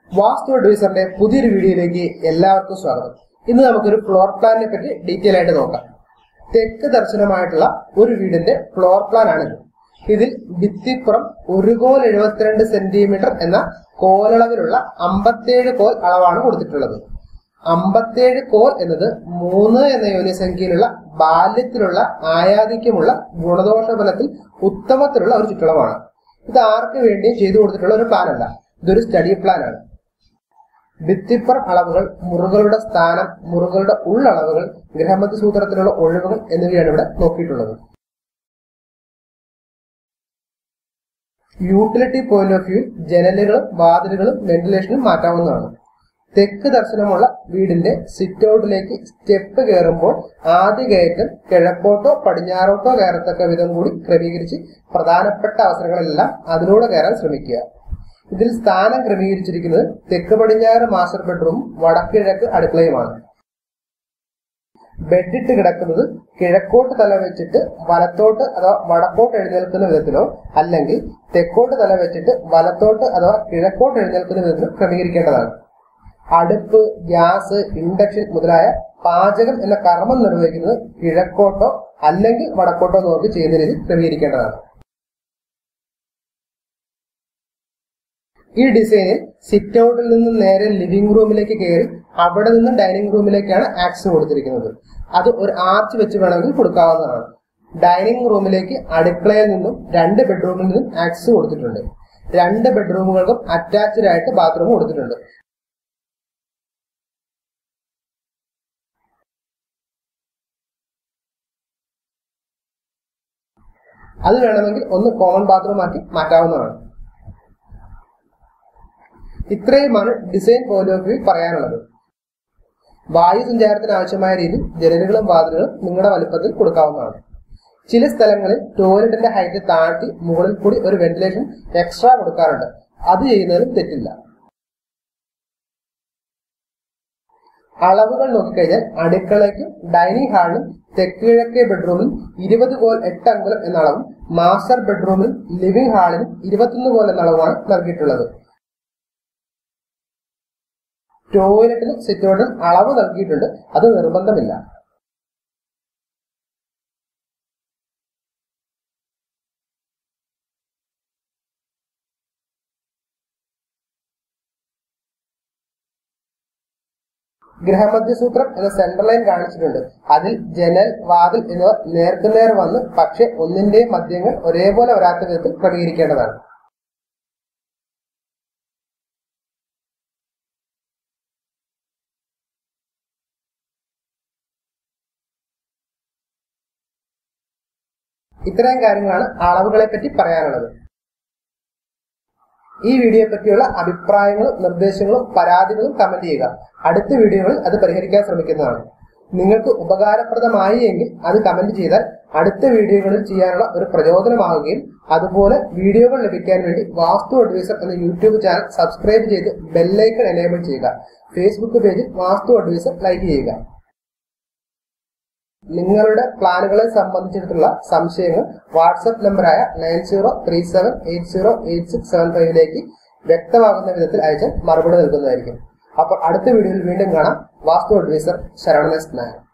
വാസ്തു അഡ്വൈസറിന്റെ പുതിയൊരു വീഡിയോയിലേക്ക് എല്ലാവർക്കും സ്വാഗതം ഇന്ന് നമുക്കൊരു ഫ്ലോർ പ്ലാനിനെ പറ്റി ഡീറ്റെയിൽ ആയിട്ട് നോക്കാം തെക്ക് ദർശനമായിട്ടുള്ള ഒരു വീടിന്റെ ഫ്ലോർ പ്ലാൻ ആണിത് ഇതിൽ ഭിത്തിപ്പുറം ഒരു കോൽ എഴുപത്തിരണ്ട് സെന്റിമീറ്റർ എന്ന കോലളവിലുള്ള അമ്പത്തേഴ് കോൽ അളവാണ് കൊടുത്തിട്ടുള്ളത് അമ്പത്തേഴ് കോൽ എന്നത് മൂന്ന് എന്ന യോനിസംഖ്യയിലുള്ള ബാല്യത്തിലുള്ള ആയാധിക്യമുള്ള ഗുണദോഷ ഫലത്തിൽ ഉത്തമത്തിലുള്ള ഒരു ചുറ്റളവാണ് ഇത് ആർക്ക് വേണ്ടിയും ചെയ്തു കൊടുത്തിട്ടുള്ള ഒരു പ്ലാൻ അല്ല ഇതൊരു സ്റ്റഡി പ്ലാൻ ആണ് ഭിത്തിപ്പുറം അളവുകൾ മുറുകളുടെ സ്ഥാനം മുറുകളുടെ ഉള്ളളവുകൾ ഗ്രഹമതി സൂത്രത്തിലുള്ള ഒഴിവുകൾ എന്നിവയാണ് ഇവിടെ നോക്കിയിട്ടുള്ളത് യൂട്ടിലിറ്റി പോയിന്റ് ഓഫ് വ്യൂ ജനലുകളും വാതിലുകളും വെന്റിലേഷനും മാറ്റാവുന്നതാണ് തെക്ക് ദർശനമുള്ള വീടിന്റെ സിറ്റ് ഔട്ടിലേക്ക് സ്റ്റെപ്പ് കയറുമ്പോൾ ആദ്യ കയറ്റം കിഴക്കോട്ടോ പടിഞ്ഞാറോട്ടോ കയറത്തക്ക വിധം കൂടി ക്രമീകരിച്ച് പ്രധാനപ്പെട്ട അവസരങ്ങളെല്ലാം അതിലൂടെ കയറാൻ ശ്രമിക്കുക ഇതിൽ സ്ഥാനം ക്രമീകരിച്ചിരിക്കുന്നത് തെക്ക് പടിഞ്ഞാറ് മാസ്റ്റർ ബെഡ്റൂം വടക്കിഴക്ക് അടുക്കളയുമാണ് ബെഡിട്ട് കിടക്കുന്നത് കിഴക്കോട്ട് തല വെച്ചിട്ട് വലത്തോട്ട് അഥവാ വടക്കോട്ട് എഴുന്നേൽക്കുന്ന വിധത്തിലോ അല്ലെങ്കിൽ തെക്കോട്ട് തല വെച്ചിട്ട് വലത്തോട്ട് അഥവാ കിഴക്കോട്ട് എഴുന്നേൽക്കുന്ന വിധത്തിലോ ക്രമീകരിക്കേണ്ടതാണ് അടുപ്പ് ഗ്യാസ് ഇൻഡക്ഷൻ മുതലായ പാചകം എന്ന കർമ്മം നിർവഹിക്കുന്നത് കിഴക്കോട്ടോ അല്ലെങ്കിൽ വടക്കോട്ടോ നോക്കി ചെയ്യുന്ന രീതി ക്രമീകരിക്കേണ്ടതാണ് ഈ ഡിസൈനിൽ സിറ്റ് ഔട്ടിൽ നിന്ന് നേരെ ലിവിംഗ് റൂമിലേക്ക് കയറി അവിടെ നിന്ന് ഡൈനിങ് റൂമിലേക്കാണ് ആക്സസ് കൊടുത്തിരിക്കുന്നത് അത് ഒരു ആർച്ച് വെച്ച് വേണമെങ്കിൽ കൊടുക്കാവുന്നതാണ് ഡൈനിങ് റൂമിലേക്ക് അടുക്കളയിൽ നിന്നും രണ്ട് ബെഡ്റൂമിൽ നിന്നും ആക്സസ് കൊടുത്തിട്ടുണ്ട് രണ്ട് ബെഡ്റൂമുകൾക്കും അറ്റാച്ച്ഡ് ആയിട്ട് ബാത്റൂം കൊടുത്തിട്ടുണ്ട് അത് വേണമെങ്കിൽ ഒന്ന് കോമൺ ബാത്റൂം ആക്കി മാറ്റാവുന്നതാണ് ഇത്രയുമാണ് ഡിസൈൻ പോയിന്റ് ഓഫ് വ്യൂ പറയാനുള്ളത് വായു സഞ്ചാരത്തിന് ആവശ്യമായ രീതിയിൽ ജനലുകളും വാതിലുകളും നിങ്ങളുടെ വലുപ്പത്തിൽ കൊടുക്കാവുന്നതാണ് ചില സ്ഥലങ്ങളിൽ ടോയ്ലറ്റിന്റെ ഹൈറ്റ് താഴ്ത്തി മുകളിൽ കൂടി ഒരു വെന്റിലേഷൻ എക്സ്ട്രാ കൊടുക്കാറുണ്ട് അത് ചെയ്യുന്നതിലും തെറ്റില്ല അളവുകൾ നോക്കിക്കഴിഞ്ഞാൽ അടുക്കളയ്ക്കും ഡൈനിങ് ഹാളിലും തെക്ക് കിഴക്കേ ബെഡ്റൂമിൽ ഇരുപത് കോൽ എട്ട് അങ്കുലം എന്ന അളവും മാസ്റ്റർ ബെഡ്റൂമിലും ലിവിംഗ് ഹാളിലും ഇരുപത്തൊന്ന് കോൽ എന്ന അളവുമാണ് നൽകിയിട്ടുള്ളത് ടോയ്ലറ്റിലും സിറ്റൗട്ടിലും അളവ് നൽകിയിട്ടുണ്ട് അത് നിർബന്ധമില്ല ഗ്രഹമധ്യസൂത്രം എന്ന സെൻട്രൽ ലൈൻ കാണിച്ചിട്ടുണ്ട് അതിൽ ജനൽ വാതിൽ എന്നിവ നേർക്കുനേർ വന്ന് പക്ഷെ ഒന്നിന്റെയും മദ്യങ്ങൾ ഒരേപോലെ വരാത്ത വിധത്തിൽ ക്രമീകരിക്കേണ്ടതാണ് ഇത്രയും കാര്യങ്ങളാണ് അളവുകളെ പറ്റി പറയാനുള്ളത് ഈ വീഡിയോയെ പറ്റിയുള്ള അഭിപ്രായങ്ങളും നിർദ്ദേശങ്ങളും പരാതികളും കമന്റ് ചെയ്യുക അടുത്ത വീഡിയോകളിൽ അത് പരിഹരിക്കാൻ ശ്രമിക്കുന്നതാണ് നിങ്ങൾക്ക് ഉപകാരപ്രദമായി എങ്കിൽ അത് കമന്റ് ചെയ്താൽ അടുത്ത വീഡിയോകളിൽ ചെയ്യാനുള്ള ഒരു പ്രചോദനമാവുകയും അതുപോലെ വീഡിയോകൾ ലഭിക്കാൻ വേണ്ടി വാസ്തു അഡ്വൈസർ എന്ന യൂട്യൂബ് ചാനൽ സബ്സ്ക്രൈബ് ചെയ്ത് ബെല്ലൈക്കൺ എനേബിൾ ചെയ്യുക ഫേസ്ബുക്ക് പേജിൽ വാസ്തു അഡ്വൈസർ ലൈക്ക് ചെയ്യുക നിങ്ങളുടെ പ്ലാനുകളെ സംബന്ധിച്ചിടത്തുള്ള സംശയങ്ങൾ വാട്സപ്പ് നമ്പറായ nine zero three seven eight zero eight six seven ഫൈവിലേക്ക് വ്യക്തമാകുന്ന വിധത്തിൽ അയച്ചാൽ മറുപടി നൽകുന്നതായിരിക്കും അപ്പോൾ അടുത്ത വീഡിയോയിൽ വീണ്ടും കാണാം വാസ്തു അഡ്വൈസർ ശരവണ നായർ